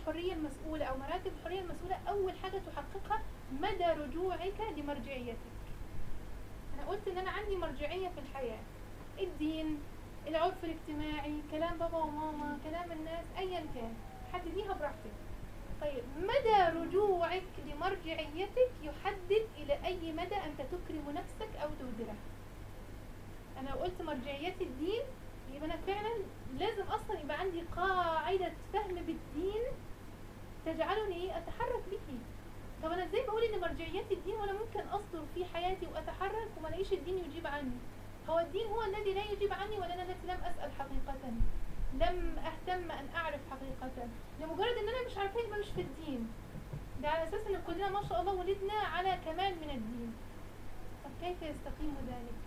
الحرية المسؤولة أو مراتب الحرية المسؤولة أول حاجة تحققها مدى رجوعك لمرجعيتك أنا قلت إن أنا عندي مرجعية في الحياة الدين العرف الاجتماعي كلام بابا وماما كلام الناس أيا كان حدديها براحتك طيب مدى رجوعك لمرجعيتك يحدد إلى أي مدى أنت تكرم نفسك أو تهدرها أنا لو قلت مرجعيتي الدين يبقى أنا فعلا لازم أصلا يبقى عندي قاعدة فهم بالدين تجعلني إيه أتحرك به طب أنا إزاي بقول إن مرجعيتي الدين وأنا ممكن أصدر في حياتي وأتحرك وما الاقيش الدين يجيب عني هو الدين هو الذي لا يجيب عني ولا أنا التي لم أسأل حقيقة لم أهتم أن أعرف حقيقة لمجرد إن أنا مش عارفة يبقى مش في الدين ده على أساس إن كلنا ما شاء الله ولدنا على كمال من الدين طب كيف يستقيم ذلك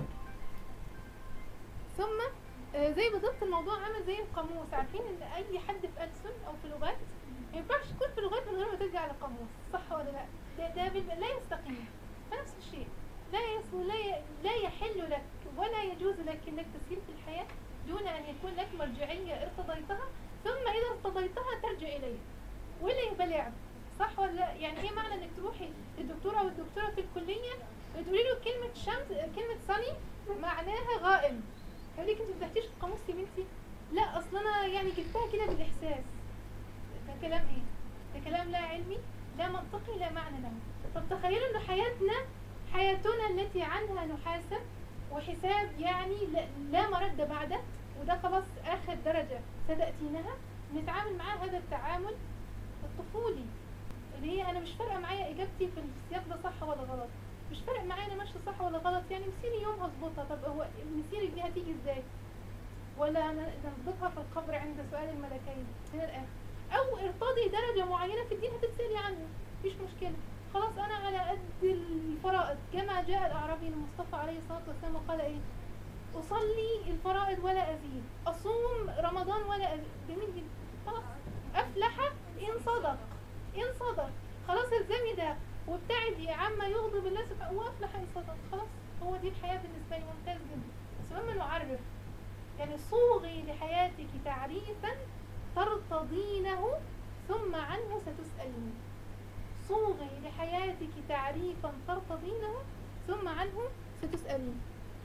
ثم آه، زي بالظبط الموضوع عامل زي القاموس عارفين ان اي حد في ألسن او في لغات ما ينفعش تكون في لغات من غير ما ترجع للقاموس صح ولا لا ده, ده بال- لا يستقيم فنفس الشيء لا يصل لا ي- لا يحل لك ولا يجوز لك انك تسير في الحياة دون ان يكون لك مرجعية ارتضيتها ثم اذا ارتضيتها ترجع اليها ولا يبقى لعب صح ولا لا يعني ايه معنى انك تروحي للدكتورة او الدكتورة في الكلية تقولي له كلمة شمس كلمة صني معناها غائم يقول لك انت ما فتحتيش القاموس يا بنتي لا اصل انا يعني جبتها كده بالاحساس ده كلام ايه ده كلام لا علمي لا منطقي لا معنى له طب تخيلوا ان حياتنا حياتنا التي عنها نحاسب وحساب يعني لا, لا مرد بعده وده خلاص اخر درجة ستأتينها نتعامل معاه هذا التعامل الطفولي اللي هي انا مش فارقه معايا اجابتي في السياق ده صح ولا غلط مش فارق معايا انا ماشيه صح ولا غلط يعني مسيري يوم هظبطها طب هو مسيرك دي هتيجي ازاي ولا أنا نظبطها في القبر عند سؤال الملكين من الاخر او ارتضي درجه معينه في الدين هتتسالي عنه مفيش مشكله خلاص انا على قد الفرائض كما جاء الاعرابي المصطفى عليه الصلاه والسلام وقال ايه اصلي الفرائض ولا ازيد اصوم رمضان ولا ازيد جميل جدا خلاص افلح ان صدق ان صدق خلاص الزمي ده وابتعدي عما يغضب الله سبحانه وافلح ان صدق خلاص هو دي الحياه بالنسبه لي ممتاز جدا بس لما نعرف يعني صوغي لحياتك تعريفا ترتضينه ثم عنه ستسألين صوغي لحياتك تعريفا ترتضينه ثم عنه ستسألين